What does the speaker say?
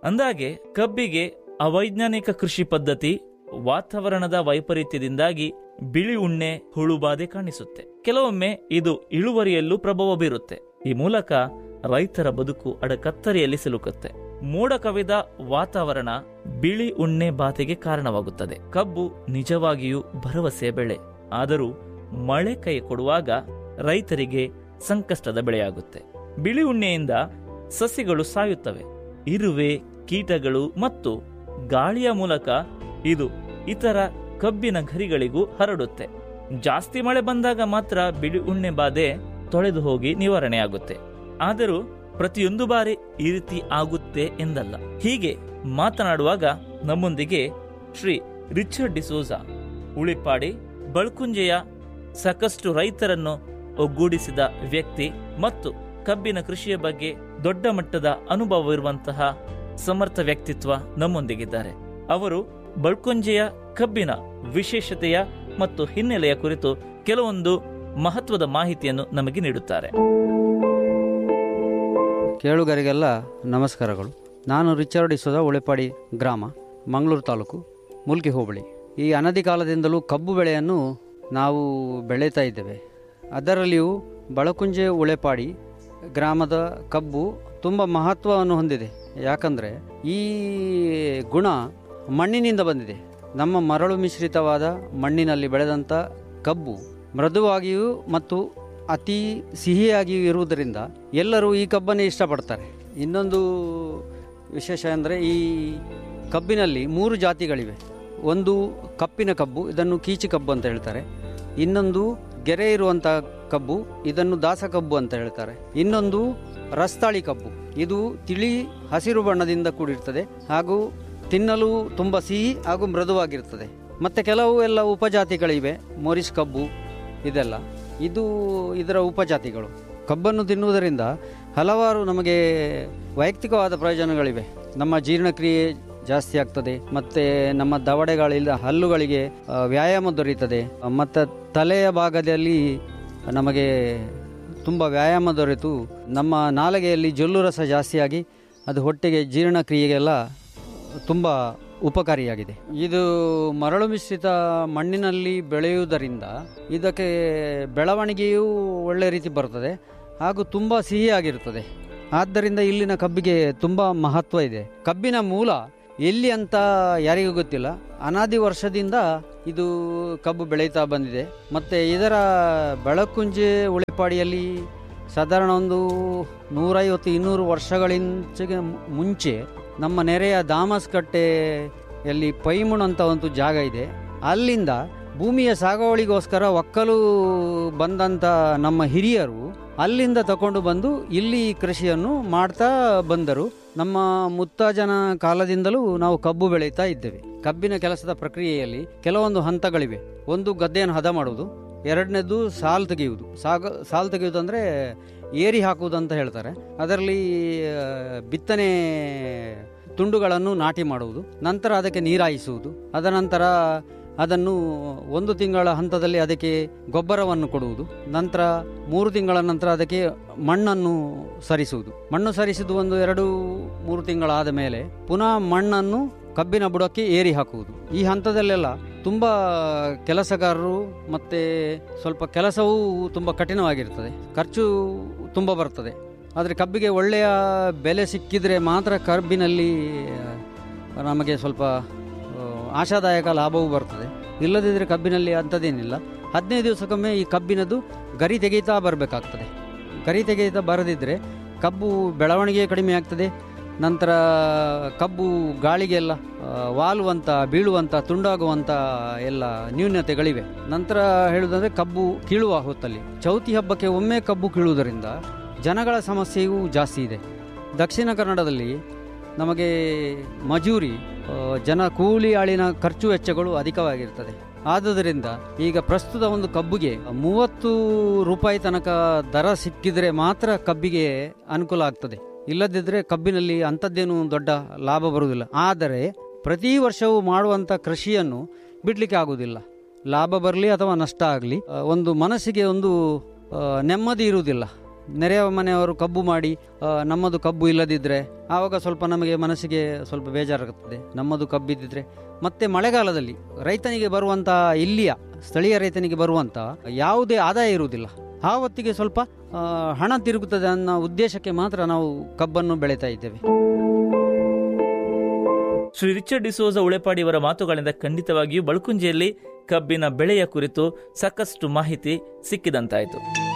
ಅಂದಾಗೆ ಕಬ್ಬಿಗೆ ಅವೈಜ್ಞಾನಿಕ ಕೃಷಿ ಪದ್ಧತಿ ವಾತಾವರಣದ ವೈಪರೀತ್ಯದಿಂದಾಗಿ ಬಿಳಿ ಉಣ್ಣೆ ಹುಳುಬಾಧೆ ಕಾಣಿಸುತ್ತೆ ಕೆಲವೊಮ್ಮೆ ಇದು ಇಳುವರಿಯಲ್ಲೂ ಪ್ರಭಾವ ಬೀರುತ್ತೆ ಈ ಮೂಲಕ ರೈತರ ಬದುಕು ಅಡಕತ್ತರಿಯಲ್ಲಿ ಸಿಲುಕುತ್ತೆ ಮೋಡ ಕವಿದ ವಾತಾವರಣ ಬಿಳಿ ಉಣ್ಣೆ ಬಾಧೆಗೆ ಕಾರಣವಾಗುತ್ತದೆ ಕಬ್ಬು ನಿಜವಾಗಿಯೂ ಭರವಸೆಯ ಬೆಳೆ ಆದರೂ ಮಳೆ ಕೈ ಕೊಡುವಾಗ ರೈತರಿಗೆ ಸಂಕಷ್ಟದ ಬೆಳೆಯಾಗುತ್ತೆ ಬಿಳಿ ಉಣ್ಣೆಯಿಂದ ಸಸಿಗಳು ಸಾಯುತ್ತವೆ ಇರುವೆ ಕೀಟಗಳು ಮತ್ತು ಗಾಳಿಯ ಮೂಲಕ ಇದು ಇತರ ಕಬ್ಬಿನ ಗರಿಗಳಿಗೂ ಹರಡುತ್ತೆ ಜಾಸ್ತಿ ಮಳೆ ಬಂದಾಗ ಮಾತ್ರ ಬಿಳಿ ಉಣ್ಣೆ ಬಾಧೆ ತೊಳೆದು ಹೋಗಿ ನಿವಾರಣೆಯಾಗುತ್ತೆ ಆದರೂ ಪ್ರತಿಯೊಂದು ಬಾರಿ ಈ ರೀತಿ ಆಗುತ್ತೆ ಎಂದಲ್ಲ ಹೀಗೆ ಮಾತನಾಡುವಾಗ ನಮ್ಮೊಂದಿಗೆ ಶ್ರೀ ರಿಚರ್ಡ್ ಡಿಸೋಜಾ ಉಳಿಪಾಡಿ ಬಳ್ಕುಂಜೆಯ ಸಾಕಷ್ಟು ರೈತರನ್ನು ಒಗ್ಗೂಡಿಸಿದ ವ್ಯಕ್ತಿ ಮತ್ತು ಕಬ್ಬಿನ ಕೃಷಿಯ ಬಗ್ಗೆ ದೊಡ್ಡ ಮಟ್ಟದ ಅನುಭವವಿರುವಂತಹ ಸಮರ್ಥ ವ್ಯಕ್ತಿತ್ವ ನಮ್ಮೊಂದಿಗಿದ್ದಾರೆ ಅವರು ಬಳ್ಕೊಂಜೆಯ ಕಬ್ಬಿನ ವಿಶೇಷತೆಯ ಮತ್ತು ಹಿನ್ನೆಲೆಯ ಕುರಿತು ಕೆಲವೊಂದು ಮಹತ್ವದ ಮಾಹಿತಿಯನ್ನು ನಮಗೆ ನೀಡುತ್ತಾರೆ ಕೇಳುಗರಿಗೆಲ್ಲ ನಮಸ್ಕಾರಗಳು ನಾನು ರಿಚರ್ಡ್ ಇಸೋದ ಉಳೆಪಾಡಿ ಗ್ರಾಮ ಮಂಗಳೂರು ತಾಲೂಕು ಮುಲ್ಕಿ ಹೋಬಳಿ ಈ ಅನದಿ ಕಾಲದಿಂದಲೂ ಕಬ್ಬು ಬೆಳೆಯನ್ನು ನಾವು ಬೆಳೀತಾ ಇದ್ದೇವೆ ಅದರಲ್ಲಿಯೂ ಬಳಕುಂಜೆ ಉಳೆಪಾಡಿ ಗ್ರಾಮದ ಕಬ್ಬು ತುಂಬ ಮಹತ್ವವನ್ನು ಹೊಂದಿದೆ ಯಾಕಂದರೆ ಈ ಗುಣ ಮಣ್ಣಿನಿಂದ ಬಂದಿದೆ ನಮ್ಮ ಮರಳು ಮಿಶ್ರಿತವಾದ ಮಣ್ಣಿನಲ್ಲಿ ಬೆಳೆದಂಥ ಕಬ್ಬು ಮೃದುವಾಗಿಯೂ ಮತ್ತು ಅತಿ ಸಿಹಿಯಾಗಿಯೂ ಇರುವುದರಿಂದ ಎಲ್ಲರೂ ಈ ಕಬ್ಬನ್ನೇ ಇಷ್ಟಪಡ್ತಾರೆ ಇನ್ನೊಂದು ವಿಶೇಷ ಅಂದರೆ ಈ ಕಬ್ಬಿನಲ್ಲಿ ಮೂರು ಜಾತಿಗಳಿವೆ ಒಂದು ಕಪ್ಪಿನ ಕಬ್ಬು ಇದನ್ನು ಕೀಚಿ ಕಬ್ಬು ಅಂತ ಹೇಳ್ತಾರೆ ಇನ್ನೊಂದು ಗೆರೆ ಇರುವಂಥ ಕಬ್ಬು ಇದನ್ನು ದಾಸ ಕಬ್ಬು ಅಂತ ಹೇಳ್ತಾರೆ ಇನ್ನೊಂದು ರಸ್ತಾಳಿ ಕಬ್ಬು ಇದು ತಿಳಿ ಹಸಿರು ಬಣ್ಣದಿಂದ ಕೂಡಿರ್ತದೆ ಹಾಗೂ ತಿನ್ನಲು ತುಂಬ ಸಿಹಿ ಹಾಗೂ ಮೃದುವಾಗಿರ್ತದೆ ಮತ್ತು ಕೆಲವು ಎಲ್ಲ ಉಪಜಾತಿಗಳಿವೆ ಮೊರಿಸ್ ಕಬ್ಬು ಇದೆಲ್ಲ ಇದು ಇದರ ಉಪಜಾತಿಗಳು ಕಬ್ಬನ್ನು ತಿನ್ನುವುದರಿಂದ ಹಲವಾರು ನಮಗೆ ವೈಯಕ್ತಿಕವಾದ ಪ್ರಯೋಜನಗಳಿವೆ ನಮ್ಮ ಜೀರ್ಣಕ್ರಿಯೆ ಜಾಸ್ತಿ ಆಗ್ತದೆ ಮತ್ತು ನಮ್ಮ ದವಡೆಗಳಿಂದ ಹಲ್ಲುಗಳಿಗೆ ಆ, ವ್ಯಾಯಾಮ ದೊರೆಯುತ್ತದೆ ಮತ್ತು ತಲೆಯ ಭಾಗದಲ್ಲಿ ನಮಗೆ ತುಂಬ ವ್ಯಾಯಾಮ ದೊರೆತು ನಮ್ಮ ನಾಲಿಗೆಯಲ್ಲಿ ಜೊಲ್ಲು ರಸ ಜಾಸ್ತಿಯಾಗಿ ಅದು ಹೊಟ್ಟೆಗೆ ಜೀರ್ಣಕ್ರಿಯೆಗೆಲ್ಲ ತುಂಬ ಉಪಕಾರಿಯಾಗಿದೆ ಇದು ಮರಳು ಮಿಶ್ರಿತ ಮಣ್ಣಿನಲ್ಲಿ ಬೆಳೆಯುವುದರಿಂದ ಇದಕ್ಕೆ ಬೆಳವಣಿಗೆಯೂ ಒಳ್ಳೆ ರೀತಿ ಬರ್ತದೆ ಹಾಗೂ ತುಂಬ ಸಿಹಿಯಾಗಿರುತ್ತದೆ ಆದ್ದರಿಂದ ಇಲ್ಲಿನ ಕಬ್ಬಿಗೆ ತುಂಬ ಮಹತ್ವ ಇದೆ ಕಬ್ಬಿನ ಮೂಲ ಎಲ್ಲಿ ಅಂತ ಯಾರಿಗೂ ಗೊತ್ತಿಲ್ಲ ಅನಾದಿ ವರ್ಷದಿಂದ ಇದು ಕಬ್ಬು ಬೆಳೀತಾ ಬಂದಿದೆ ಮತ್ತು ಇದರ ಬೆಳಕುಂಜೆ ಉಳಿಪಾಡಿಯಲ್ಲಿ ಸಾಧಾರಣ ಒಂದು ನೂರೈವತ್ತು ಇನ್ನೂರು ವರ್ಷಗಳಿಂಚೆಗೆ ಮುಂಚೆ ನಮ್ಮ ನೆರೆಯ ದಾಮಸ್ ಕಟ್ಟೆಯಲ್ಲಿ ಪೈಮುಣ್ ಅಂತ ಒಂದು ಜಾಗ ಇದೆ ಅಲ್ಲಿಂದ ಭೂಮಿಯ ಸಾಗುವಳಿಗೋಸ್ಕರ ಒಕ್ಕಲು ಬಂದಂಥ ನಮ್ಮ ಹಿರಿಯರು ಅಲ್ಲಿಂದ ತಕೊಂಡು ಬಂದು ಇಲ್ಲಿ ಕೃಷಿಯನ್ನು ಮಾಡ್ತಾ ಬಂದರು ನಮ್ಮ ಮುತ್ತಾಜನ ಕಾಲದಿಂದಲೂ ನಾವು ಕಬ್ಬು ಬೆಳೀತಾ ಇದ್ದೇವೆ ಕಬ್ಬಿನ ಕೆಲಸದ ಪ್ರಕ್ರಿಯೆಯಲ್ಲಿ ಕೆಲವೊಂದು ಹಂತಗಳಿವೆ ಒಂದು ಗದ್ದೆಯನ್ನು ಹದ ಮಾಡುವುದು ಎರಡನೇದು ಸಾಲು ತೆಗೆಯುವುದು ಸಾಗ ಸಾಲು ತೆಗೆಯುವುದು ಅಂದರೆ ಏರಿ ಹಾಕುವುದು ಅಂತ ಹೇಳ್ತಾರೆ ಅದರಲ್ಲಿ ಆ, ಬಿತ್ತನೆ ತುಂಡುಗಳನ್ನು ನಾಟಿ ಮಾಡುವುದು ನಂತರ ಅದಕ್ಕೆ ನೀರಾಯಿಸುವುದು ಅದನಂತರ ಅದನ್ನು ಒಂದು ತಿಂಗಳ ಹಂತದಲ್ಲಿ ಅದಕ್ಕೆ ಗೊಬ್ಬರವನ್ನು ಕೊಡುವುದು ನಂತರ ಮೂರು ತಿಂಗಳ ನಂತರ ಅದಕ್ಕೆ ಮಣ್ಣನ್ನು ಸರಿಸುವುದು ಮಣ್ಣು ಸರಿಸಿದ್ದು ಒಂದು ಎರಡು ಮೂರು ತಿಂಗಳಾದ ಮೇಲೆ ಪುನಃ ಮಣ್ಣನ್ನು ಕಬ್ಬಿನ ಬುಡಕ್ಕೆ ಏರಿ ಹಾಕುವುದು ಈ ಹಂತದಲ್ಲೆಲ್ಲ ತುಂಬ ಕೆಲಸಗಾರರು ಮತ್ತು ಸ್ವಲ್ಪ ಕೆಲಸವೂ ತುಂಬ ಕಠಿಣವಾಗಿರ್ತದೆ ಖರ್ಚು ತುಂಬ ಬರ್ತದೆ ಆದರೆ ಕಬ್ಬಿಗೆ ಒಳ್ಳೆಯ ಬೆಲೆ ಸಿಕ್ಕಿದರೆ ಮಾತ್ರ ಕಬ್ಬಿನಲ್ಲಿ ಆ, ನಮಗೆ ಸ್ವಲ್ಪ ಆ, ಆಶಾದಾಯಕ ಲಾಭವೂ ಬರ್ತದೆ ಇಲ್ಲದಿದ್ದರೆ ಕಬ್ಬಿನಲ್ಲಿ ಅಂಥದ್ದೇನಿಲ್ಲ ಹದಿನೈದು ದಿವಸಕ್ಕೊಮ್ಮೆ ಈ ಕಬ್ಬಿನದು ಗರಿ ತೆಗೀತಾ ಬರಬೇಕಾಗ್ತದೆ ಗರಿ ತೆಗೆಯುತ್ತಾ ಬರದಿದ್ದರೆ ಕಬ್ಬು ಬೆಳವಣಿಗೆ ಕಡಿಮೆ ಆಗ್ತದೆ ನಂತರ ಕಬ್ಬು ಗಾಳಿಗೆಲ್ಲ ಆ, ವಾಲುವಂಥ ಬೀಳುವಂಥ ತುಂಡಾಗುವಂಥ ಎಲ್ಲ ನ್ಯೂನ್ಯತೆಗಳಿವೆ ನಂತರ ಹೇಳುವುದಂದರೆ ಕಬ್ಬು ಕೀಳುವ ಹೊತ್ತಲ್ಲಿ ಚೌತಿ ಹಬ್ಬಕ್ಕೆ ಒಮ್ಮೆ ಕಬ್ಬು ಕೀಳುವುದರಿಂದ ಜನಗಳ ಸಮಸ್ಯೆಯೂ ಜಾಸ್ತಿ ಇದೆ ದಕ್ಷಿಣ ಕನ್ನಡದಲ್ಲಿ ನಮಗೆ ಮಜೂರಿ ಆ, ಜನ ಕೂಲಿ ಆಳಿನ ಖರ್ಚು ವೆಚ್ಚಗಳು ಅಧಿಕವಾಗಿರ್ತದೆ ಆದುದರಿಂದ ಈಗ ಪ್ರಸ್ತುತ ಒಂದು ಕಬ್ಬಿಗೆ ಮೂವತ್ತು ರೂಪಾಯಿ ತನಕ ದರ ಸಿಕ್ಕಿದರೆ ಮಾತ್ರ ಕಬ್ಬಿಗೆ ಅನುಕೂಲ ಆಗ್ತದೆ ಇಲ್ಲದಿದ್ದರೆ ಕಬ್ಬಿನಲ್ಲಿ ಅಂಥದ್ದೇನು ದೊಡ್ಡ ಲಾಭ ಬರುವುದಿಲ್ಲ ಆದರೆ ಪ್ರತಿ ವರ್ಷವೂ ಮಾಡುವಂಥ ಕೃಷಿಯನ್ನು ಬಿಡಲಿಕ್ಕೆ ಆಗುವುದಿಲ್ಲ ಲಾಭ ಬರಲಿ ಅಥವಾ ನಷ್ಟ ಆಗಲಿ ಒಂದು ಮನಸ್ಸಿಗೆ ಒಂದು ಆ, ನೆಮ್ಮದಿ ಇರುವುದಿಲ್ಲ ನೆರೆಯ ಮನೆಯವರು ಕಬ್ಬು ಮಾಡಿ ಆ, ನಮ್ಮದು ಕಬ್ಬು ಇಲ್ಲದಿದ್ದರೆ ಆವಾಗ ಸ್ವಲ್ಪ ನಮಗೆ ಮನಸ್ಸಿಗೆ ಸ್ವಲ್ಪ ಬೇಜಾರಾಗುತ್ತದೆ ನಮ್ಮದು ಕಬ್ಬಿದ್ದಿದ್ರೆ ಮತ್ತೆ ಮಳೆಗಾಲದಲ್ಲಿ ರೈತನಿಗೆ ಬರುವಂಥ ಇಲ್ಲಿಯ ಸ್ಥಳೀಯ ರೈತನಿಗೆ ಬರುವಂಥ ಯಾವುದೇ ಆದಾಯ ಇರುವುದಿಲ್ಲ ಆ ಹೊತ್ತಿಗೆ ಸ್ವಲ್ಪ ಆ, ಹಣ ತಿರುಗುತ್ತದೆ ಅನ್ನೋ ಉದ್ದೇಶಕ್ಕೆ ಮಾತ್ರ ನಾವು ಕಬ್ಬನ್ನು ಬೆಳೀತಾ ಇದ್ದೇವೆ ಶ್ರೀ ರಿಚರ್ಡ್ ಡಿಸೋಜ ಉಳೆಪಾಡಿಯವರ ಮಾತುಗಳಿಂದ ಖಂಡಿತವಾಗಿಯೂ ಬಳುಕುಂಜಿಯಲ್ಲಿ ಕಬ್ಬಿನ ಬೆಳೆಯ ಕುರಿತು ಸಾಕಷ್ಟು ಮಾಹಿತಿ ಸಿಕ್ಕಿದಂತಾಯಿತು